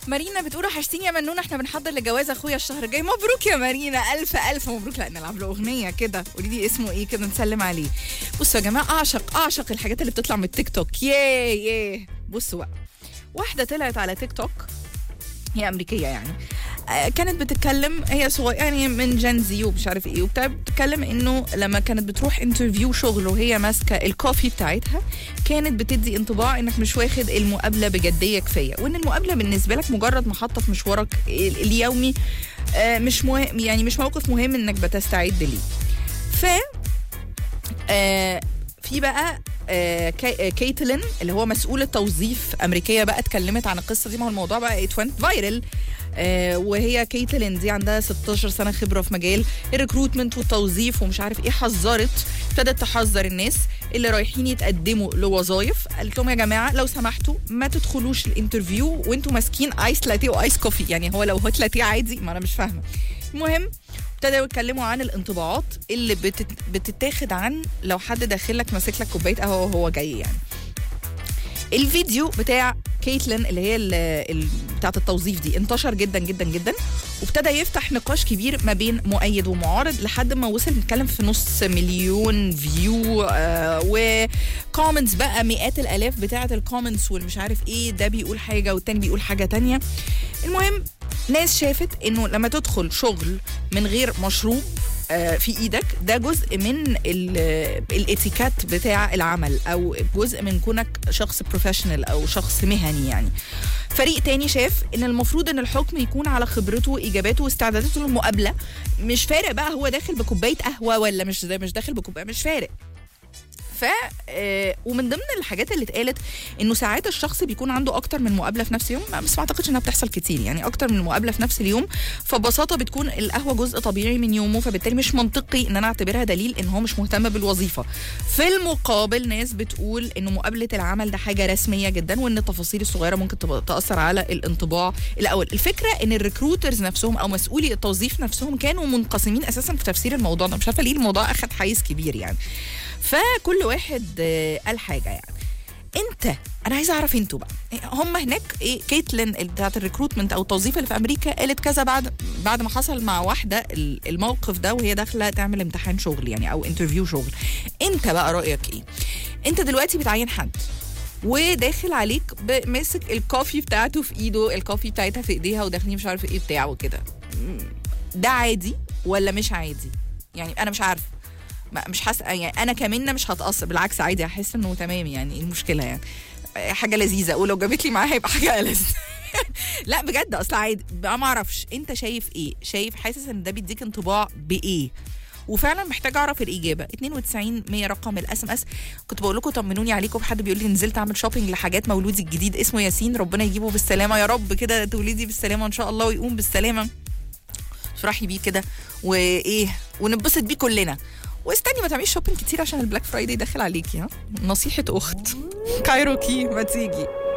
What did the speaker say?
مارينا بتقول وحشتيني يا منونه احنا بنحضر لجواز اخويا الشهر الجاي مبروك يا مارينا الف الف مبروك لا نلعب له اغنيه كده قولي لي اسمه ايه كده نسلم عليه بصوا يا جماعه اعشق اعشق الحاجات اللي بتطلع من التيك توك ياه ياه بصوا بقى واحده طلعت على تيك توك هي امريكيه يعني آه، كانت بتتكلم هي صغيره يعني من جن زي ومش عارف ايه وبتاع بتتكلم انه لما كانت بتروح انترفيو شغل وهي ماسكه الكوفي بتاعتها كانت بتدي انطباع انك مش واخد المقابله بجديه كفايه وان المقابله بالنسبه لك مجرد محطه في مشوارك ال- اليومي آه، مش مهم يعني مش موقف مهم انك بتستعد ليه ف آه، في بقى آه، كي- آه، كيتلين اللي هو مسؤول التوظيف امريكيه بقى اتكلمت عن القصه دي ما هو الموضوع بقى ات went فايرل وهي كيتلين دي عندها 16 سنه خبره في مجال الريكروتمنت والتوظيف ومش عارف ايه حذرت ابتدت تحذر الناس اللي رايحين يتقدموا لوظايف قالت لهم يا جماعه لو سمحتوا ما تدخلوش الانترفيو وانتوا ماسكين ايس لاتيه وايس كوفي يعني هو لو هوت لاتيه عادي ما انا مش فاهمه المهم ابتدوا يتكلموا عن الانطباعات اللي بتت... بتتاخد عن لو حد داخل لك ماسك لك كوبايه قهوه وهو جاي يعني الفيديو بتاع كيتلين اللي هي ال- ال- بتاعه التوظيف دي انتشر جدا جدا جدا وابتدى يفتح نقاش كبير ما بين مؤيد ومعارض لحد ما وصل نتكلم في نص مليون فيو آه وكومنتس بقى مئات الالاف بتاعه الكومنتس والمش عارف ايه ده بيقول حاجه والتاني بيقول حاجه تانية المهم ناس شافت انه لما تدخل شغل من غير مشروب آه، في ايدك ده جزء من ال- الاتيكات بتاع العمل او جزء من كونك شخص بروفيشنال او شخص مهني يعني فريق تاني شاف ان المفروض ان الحكم يكون على خبرته واجاباته واستعداداته للمقابله مش فارق بقى هو داخل بكوبايه قهوه ولا مش مش داخل بكوبايه مش فارق ف آه، ومن ضمن الحاجات اللي اتقالت انه ساعات الشخص بيكون عنده اكتر من مقابله في نفس اليوم بس ما اعتقدش انها بتحصل كتير يعني اكتر من مقابله في نفس اليوم فببساطه بتكون القهوه جزء طبيعي من يومه فبالتالي مش منطقي ان انا اعتبرها دليل ان هو مش مهتم بالوظيفه في المقابل ناس بتقول انه مقابله العمل ده حاجه رسميه جدا وان التفاصيل الصغيره ممكن تبقى تاثر على الانطباع الاول الفكره ان الريكروترز نفسهم او مسؤولي التوظيف نفسهم كانوا منقسمين اساسا في تفسير الموضوع ده مش عارفه ليه الموضوع اخد حيز كبير يعني فكل واحد آه، قال حاجه يعني انت انا عايزه اعرف انتوا بقى هم هناك ايه كيتلين اللي بتاعت الريكروتمنت او التوظيف اللي في امريكا قالت كذا بعد بعد ما حصل مع واحده ال- الموقف ده وهي داخله تعمل امتحان شغل يعني او انترفيو شغل انت بقى رايك ايه انت دلوقتي بتعين حد وداخل عليك ب- ماسك الكوفي بتاعته في ايده الكوفي بتاعتها في ايديها وداخلين مش عارف ايه بتاعه كده م- ده عادي ولا مش عادي يعني انا مش عارفه ما- مش حاسه يعني انا كمنه مش هتاثر بالعكس عادي هحس انه تمام يعني ايه المشكله يعني حاجه لذيذه ولو جابت لي معاها هيبقى حاجه ألذ لا بجد اصل عادي بقى ما اعرفش انت شايف ايه شايف حاسس ان ده بيديك انطباع بايه وفعلا محتاج اعرف الاجابه 92 100 رقم الاس ام اس كنت بقول لكم طمنوني عليكم حد بيقول لي نزلت اعمل شوبينج لحاجات مولودي الجديد اسمه ياسين ربنا يجيبه بالسلامه يا رب كده تولدي بالسلامه ان شاء الله ويقوم بالسلامه افرحي بيه كده وايه وننبسط بيه كلنا واستني ما تعمليش شوبينج كتير عشان البلاك فرايداي داخل عليكي ها نصيحه اخت كايروكي ما تيجي